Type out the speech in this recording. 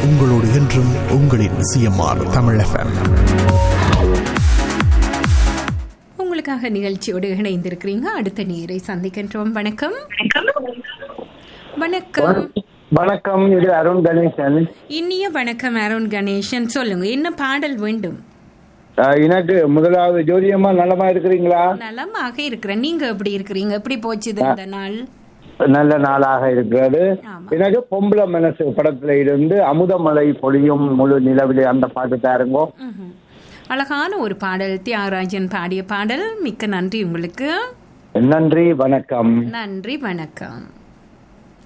உங்களோடு என்றும் உங்களின் சிஎம்ஆர் தமிழ் எஃப்எம் உங்களுக்காக நிகழ்ச்சியோடு இணைந்திருக்கிறீங்க அடுத்த நேரை சந்திக்கின்றோம் வணக்கம் வணக்கம் வணக்கம் இது அருண் கணேசன் இனிய வணக்கம் அருண் கணேசன் சொல்லுங்க என்ன பாடல் வேண்டும் அஹ், எனக்கு முதலாவது ஜோதியம்மா நலமா இருக்கிறீங்களா நலமாக இருக்கிறேன் நீங்க எப்படி இருக்கிறீங்க எப்படி போச்சுது இந்த நாள் நல்ல நாளாக இருக்கிறது ஆமா. எனக்கு பொம்பளை மனசு படத்துல இருந்து அமுதமலை பொழியும் முழு நிலவிலே அந்த பாட்டு தாருங்கோ ம்ஹும். அழகான ஒரு பாடல் தியாகராஜன் பாடிய பாடல் மிக்க நன்றி உங்களுக்கு நன்றி வணக்கம் நன்றி வணக்கம்